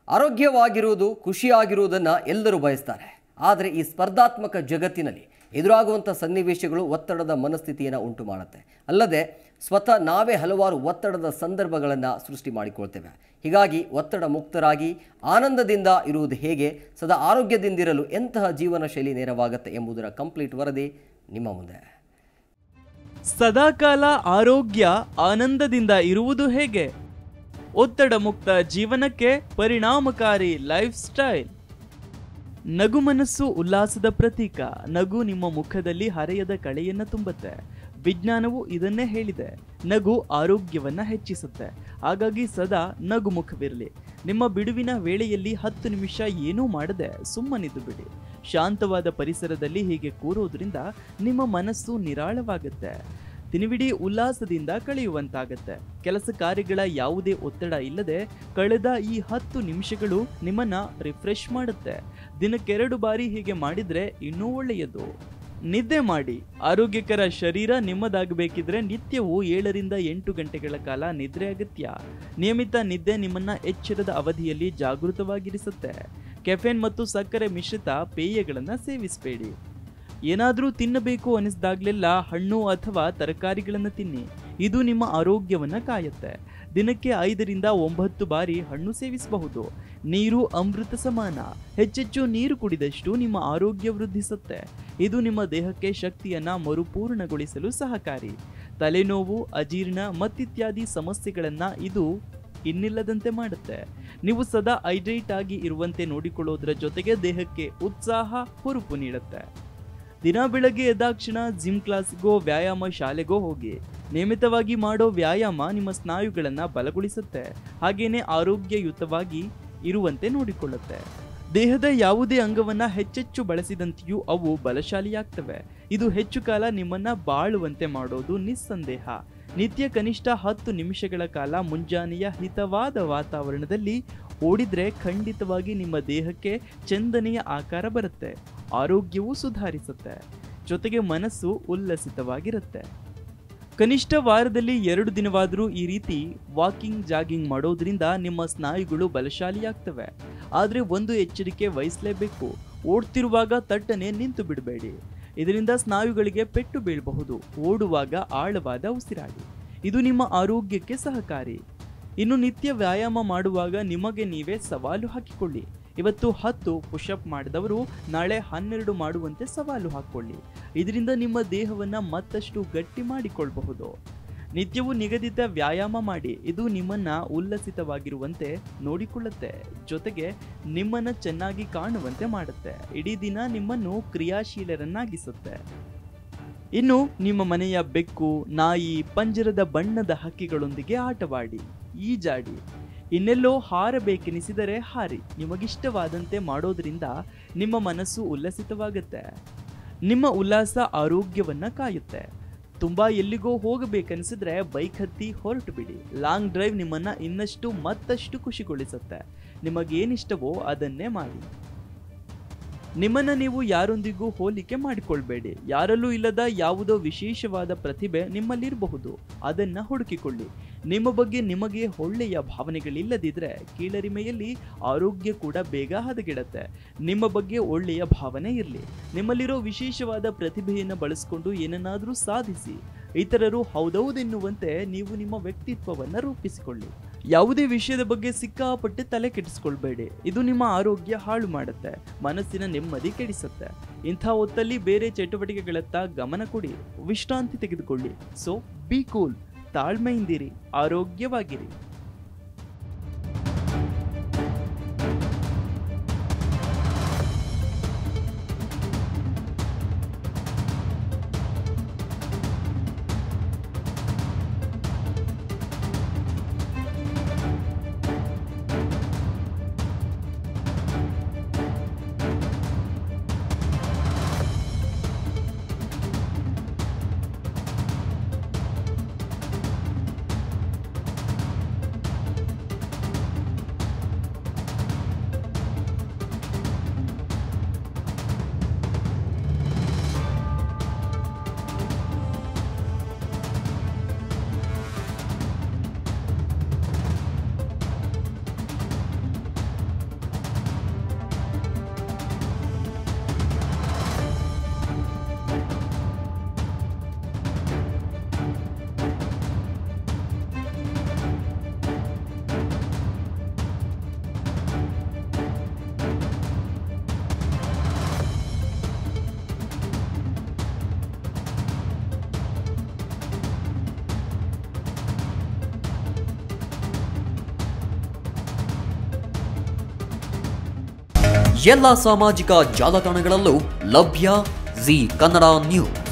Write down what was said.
ಆರೋಗ್ಯವಾಗಿರುವುದು ಖುಷಿಯಾಗಿರುವುದನ್ನು ಎಲ್ಲರೂ ಬಯಸ್ತಾರೆ ಆದರೆ ಈ ಸ್ಪರ್ಧಾತ್ಮಕ ಜಗತ್ತಿನಲ್ಲಿ ಎದುರಾಗುವಂಥ ಸನ್ನಿವೇಶಗಳು ಒತ್ತಡದ ಮನಸ್ಥಿತಿಯನ್ನು ಉಂಟು ಮಾಡುತ್ತೆ ಅಲ್ಲದೆ ಸ್ವತಃ ನಾವೇ ಹಲವಾರು ಒತ್ತಡದ ಸಂದರ್ಭಗಳನ್ನು ಸೃಷ್ಟಿ ಮಾಡಿಕೊಳ್ತೇವೆ ಹೀಗಾಗಿ ಒತ್ತಡ ಮುಕ್ತರಾಗಿ ಆನಂದದಿಂದ ಇರುವುದು ಹೇಗೆ ಸದಾ ಆರೋಗ್ಯದಿಂದಿರಲು ಎಂತಹ ಜೀವನ ಶೈಲಿ ನೆರವಾಗುತ್ತೆ ಎಂಬುದರ ಕಂಪ್ಲೀಟ್ ವರದಿ ನಿಮ್ಮ ಮುಂದೆ ಸದಾಕಾಲ ಆರೋಗ್ಯ ಆನಂದದಿಂದ ಇರುವುದು ಹೇಗೆ ಒತ್ತಡ ಮುಕ್ತ ಜೀವನಕ್ಕೆ ಪರಿಣಾಮಕಾರಿ ಲೈಫ್ ಸ್ಟೈಲ್ ನಗು ಮನಸ್ಸು ಉಲ್ಲಾಸದ ಪ್ರತೀಕ ನಗು ನಿಮ್ಮ ಮುಖದಲ್ಲಿ ಹರೆಯದ ಕಳೆಯನ್ನ ತುಂಬುತ್ತೆ ವಿಜ್ಞಾನವು ಇದನ್ನೇ ಹೇಳಿದೆ ನಗು ಆರೋಗ್ಯವನ್ನ ಹೆಚ್ಚಿಸುತ್ತೆ ಹಾಗಾಗಿ ಸದಾ ನಗು ಮುಖವಿರಲಿ ನಿಮ್ಮ ಬಿಡುವಿನ ವೇಳೆಯಲ್ಲಿ ಹತ್ತು ನಿಮಿಷ ಏನೂ ಮಾಡದೆ ಸುಮ್ಮನಿದ್ದು ಬಿಡಿ ಶಾಂತವಾದ ಪರಿಸರದಲ್ಲಿ ಹೀಗೆ ಕೂರೋದ್ರಿಂದ ನಿಮ್ಮ ಮನಸ್ಸು ನಿರಾಳವಾಗುತ್ತೆ ದಿನವಿಡೀ ಉಲ್ಲಾಸದಿಂದ ಕಳೆಯುವಂತಾಗತ್ತೆ ಕೆಲಸ ಕಾರ್ಯಗಳ ಯಾವುದೇ ಒತ್ತಡ ಇಲ್ಲದೆ ಕಳೆದ ಈ ಹತ್ತು ನಿಮಿಷಗಳು ನಿಮ್ಮನ್ನ ರಿಫ್ರೆಶ್ ಮಾಡುತ್ತೆ ದಿನಕ್ಕೆರಡು ಬಾರಿ ಹೀಗೆ ಮಾಡಿದ್ರೆ ಇನ್ನೂ ಒಳ್ಳೆಯದು ನಿದ್ದೆ ಮಾಡಿ ಆರೋಗ್ಯಕರ ಶರೀರ ನಿಮ್ಮದಾಗಬೇಕಿದ್ರೆ ನಿತ್ಯವೂ ಏಳರಿಂದ ಎಂಟು ಗಂಟೆಗಳ ಕಾಲ ನಿದ್ರೆ ಅಗತ್ಯ ನಿಯಮಿತ ನಿದ್ದೆ ನಿಮ್ಮನ್ನ ಎಚ್ಚರದ ಅವಧಿಯಲ್ಲಿ ಜಾಗೃತವಾಗಿರಿಸುತ್ತೆ ಕೆಫೆನ್ ಮತ್ತು ಸಕ್ಕರೆ ಮಿಶ್ರಿತ ಪೇಯಗಳನ್ನು ಸೇವಿಸಬೇಡಿ ಏನಾದರೂ ತಿನ್ನಬೇಕು ಅನಿಸ್ದಾಗ್ಲೆಲ್ಲ ಹಣ್ಣು ಅಥವಾ ತರಕಾರಿಗಳನ್ನು ತಿನ್ನಿ ಇದು ನಿಮ್ಮ ಆರೋಗ್ಯವನ್ನ ಕಾಯುತ್ತೆ ದಿನಕ್ಕೆ ಐದರಿಂದ ಒಂಬತ್ತು ಬಾರಿ ಹಣ್ಣು ಸೇವಿಸಬಹುದು ನೀರು ಅಮೃತ ಸಮಾನ ಹೆಚ್ಚೆಚ್ಚು ನೀರು ಕುಡಿದಷ್ಟು ನಿಮ್ಮ ಆರೋಗ್ಯ ವೃದ್ಧಿಸುತ್ತೆ ಇದು ನಿಮ್ಮ ದೇಹಕ್ಕೆ ಶಕ್ತಿಯನ್ನ ಮರುಪೂರ್ಣಗೊಳಿಸಲು ಸಹಕಾರಿ ತಲೆನೋವು ಅಜೀರ್ಣ ಮತ್ತಿತ್ಯಾದಿ ಸಮಸ್ಯೆಗಳನ್ನ ಇದು ಇನ್ನಿಲ್ಲದಂತೆ ಮಾಡುತ್ತೆ ನೀವು ಸದಾ ಹೈಡ್ರೇಟ್ ಆಗಿ ಇರುವಂತೆ ನೋಡಿಕೊಳ್ಳೋದ್ರ ಜೊತೆಗೆ ದೇಹಕ್ಕೆ ಉತ್ಸಾಹ ಹುರುಪು ನೀಡುತ್ತೆ ದಿನ ಬೆಳಗ್ಗೆ ಎದ್ದಾಕ್ಷಣ ಜಿಮ್ ಕ್ಲಾಸ್ಗೋ ವ್ಯಾಯಾಮ ಶಾಲೆಗೋ ಹೋಗಿ ನಿಯಮಿತವಾಗಿ ಮಾಡೋ ವ್ಯಾಯಾಮ ನಿಮ್ಮ ಸ್ನಾಯುಗಳನ್ನ ಬಲಗೊಳಿಸುತ್ತೆ ಹಾಗೇನೆ ಆರೋಗ್ಯಯುತವಾಗಿ ಇರುವಂತೆ ನೋಡಿಕೊಳ್ಳುತ್ತೆ ದೇಹದ ಯಾವುದೇ ಅಂಗವನ್ನ ಹೆಚ್ಚೆಚ್ಚು ಬಳಸಿದಂತೆಯೂ ಅವು ಬಲಶಾಲಿಯಾಗ್ತವೆ ಇದು ಹೆಚ್ಚು ಕಾಲ ನಿಮ್ಮನ್ನ ಬಾಳುವಂತೆ ಮಾಡೋದು ನಿಸ್ಸಂದೇಹ ನಿತ್ಯ ಕನಿಷ್ಠ ಹತ್ತು ನಿಮಿಷಗಳ ಕಾಲ ಮುಂಜಾನೆಯ ಹಿತವಾದ ವಾತಾವರಣದಲ್ಲಿ ಓಡಿದ್ರೆ ಖಂಡಿತವಾಗಿ ನಿಮ್ಮ ದೇಹಕ್ಕೆ ಚಂದನೆಯ ಆಕಾರ ಬರುತ್ತೆ ಆರೋಗ್ಯವೂ ಸುಧಾರಿಸುತ್ತೆ ಜೊತೆಗೆ ಮನಸ್ಸು ಉಲ್ಲಸಿತವಾಗಿರುತ್ತೆ ಕನಿಷ್ಠ ವಾರದಲ್ಲಿ ಎರಡು ದಿನವಾದರೂ ಈ ರೀತಿ ವಾಕಿಂಗ್ ಜಾಗಿಂಗ್ ಮಾಡೋದ್ರಿಂದ ನಿಮ್ಮ ಸ್ನಾಯುಗಳು ಬಲಶಾಲಿಯಾಗ್ತವೆ ಆದರೆ ಒಂದು ಎಚ್ಚರಿಕೆ ವಹಿಸಲೇಬೇಕು ಓಡ್ತಿರುವಾಗ ತಟ್ಟನೆ ನಿಂತು ಬಿಡಬೇಡಿ ಇದರಿಂದ ಸ್ನಾಯುಗಳಿಗೆ ಪೆಟ್ಟು ಬೀಳಬಹುದು ಓಡುವಾಗ ಆಳವಾದ ಉಸಿರಾಡಿ ಇದು ನಿಮ್ಮ ಆರೋಗ್ಯಕ್ಕೆ ಸಹಕಾರಿ ಇನ್ನು ನಿತ್ಯ ವ್ಯಾಯಾಮ ಮಾಡುವಾಗ ನಿಮಗೆ ನೀವೇ ಸವಾಲು ಹಾಕಿಕೊಳ್ಳಿ ಇವತ್ತು ಹತ್ತು ಪುಷಪ್ ಮಾಡಿದವರು ನಾಳೆ ಹನ್ನೆರಡು ಮಾಡುವಂತೆ ಸವಾಲು ಹಾಕ್ಕೊಳ್ಳಿ ಇದರಿಂದ ನಿಮ್ಮ ದೇಹವನ್ನ ಮತ್ತಷ್ಟು ಗಟ್ಟಿ ಮಾಡಿಕೊಳ್ಳಬಹುದು ನಿತ್ಯವೂ ನಿಗದಿತ ವ್ಯಾಯಾಮ ಮಾಡಿ ಇದು ನಿಮ್ಮನ್ನ ಉಲ್ಲಸಿತವಾಗಿರುವಂತೆ ನೋಡಿಕೊಳ್ಳುತ್ತೆ ಜೊತೆಗೆ ನಿಮ್ಮನ್ನ ಚೆನ್ನಾಗಿ ಕಾಣುವಂತೆ ಮಾಡುತ್ತೆ ಇಡೀ ದಿನ ನಿಮ್ಮನ್ನು ಕ್ರಿಯಾಶೀಲರನ್ನಾಗಿಸುತ್ತೆ ಇನ್ನು ನಿಮ್ಮ ಮನೆಯ ಬೆಕ್ಕು ನಾಯಿ ಪಂಜರದ ಬಣ್ಣದ ಹಕ್ಕಿಗಳೊಂದಿಗೆ ಆಟವಾಡಿ ಈಜಾಡಿ ಇನ್ನೆಲ್ಲೋ ಹಾರಬೇಕೆನಿಸಿದರೆ ಹಾರಿ ನಿಮಗಿಷ್ಟವಾದಂತೆ ಮಾಡೋದ್ರಿಂದ ನಿಮ್ಮ ಮನಸ್ಸು ಉಲ್ಲಸಿತವಾಗುತ್ತೆ ನಿಮ್ಮ ಉಲ್ಲಾಸ ಆರೋಗ್ಯವನ್ನ ಕಾಯುತ್ತೆ ತುಂಬಾ ಎಲ್ಲಿಗೋ ಹೋಗಬೇಕನ್ಸಿದ್ರೆ ಬೈಕ್ ಹತ್ತಿ ಹೊರಟು ಬಿಡಿ ಲಾಂಗ್ ಡ್ರೈವ್ ನಿಮ್ಮನ್ನ ಇನ್ನಷ್ಟು ಮತ್ತಷ್ಟು ಖುಷಿಗೊಳಿಸುತ್ತೆ ನಿಮಗೇನಿಷ್ಟವೋ ಅದನ್ನೇ ಮಾಡಿ ನಿಮ್ಮನ್ನ ನೀವು ಯಾರೊಂದಿಗೂ ಹೋಲಿಕೆ ಮಾಡಿಕೊಳ್ಬೇಡಿ ಯಾರಲ್ಲೂ ಇಲ್ಲದ ಯಾವುದೋ ವಿಶೇಷವಾದ ಪ್ರತಿಭೆ ನಿಮ್ಮಲ್ಲಿರಬಹುದು ಅದನ್ನ ಹುಡುಕಿಕೊಳ್ಳಿ ನಿಮ್ಮ ಬಗ್ಗೆ ನಿಮಗೆ ಒಳ್ಳೆಯ ಭಾವನೆಗಳಿಲ್ಲದಿದ್ರೆ ಕೀಳರಿಮೆಯಲ್ಲಿ ಆರೋಗ್ಯ ಕೂಡ ಬೇಗ ಹದಗೆಡುತ್ತೆ ನಿಮ್ಮ ಬಗ್ಗೆ ಒಳ್ಳೆಯ ಭಾವನೆ ಇರಲಿ ನಿಮ್ಮಲ್ಲಿರೋ ವಿಶೇಷವಾದ ಪ್ರತಿಭೆಯನ್ನು ಬಳಸಿಕೊಂಡು ಏನನ್ನಾದರೂ ಸಾಧಿಸಿ ಇತರರು ಹೌದೌದೆನ್ನುವಂತೆ ನೀವು ನಿಮ್ಮ ವ್ಯಕ್ತಿತ್ವವನ್ನು ರೂಪಿಸಿಕೊಳ್ಳಿ ಯಾವುದೇ ವಿಷಯದ ಬಗ್ಗೆ ಸಿಕ್ಕಾಪಟ್ಟೆ ತಲೆ ಕೆಡಿಸ್ಕೊಳ್ಬೇಡಿ ಇದು ನಿಮ್ಮ ಆರೋಗ್ಯ ಹಾಳು ಮಾಡುತ್ತೆ ಮನಸ್ಸಿನ ನೆಮ್ಮದಿ ಕೆಡಿಸುತ್ತೆ ಇಂಥ ಹೊತ್ತಲ್ಲಿ ಬೇರೆ ಚಟುವಟಿಕೆಗಳತ್ತ ಗಮನ ಕೊಡಿ ವಿಶ್ರಾಂತಿ ತೆಗೆದುಕೊಳ್ಳಿ ಸೊ ಬಿ ಕೂಲ್ ತಾಳ್ಮೆಯಿಂದಿರಿ ಆರೋಗ್ಯವಾಗಿರಿ ಎಲ್ಲ ಸಾಮಾಜಿಕ ಜಾಲತಾಣಗಳಲ್ಲೂ ಲಭ್ಯ ಜಿ ಕನ್ನಡ ನ್ಯೂಸ್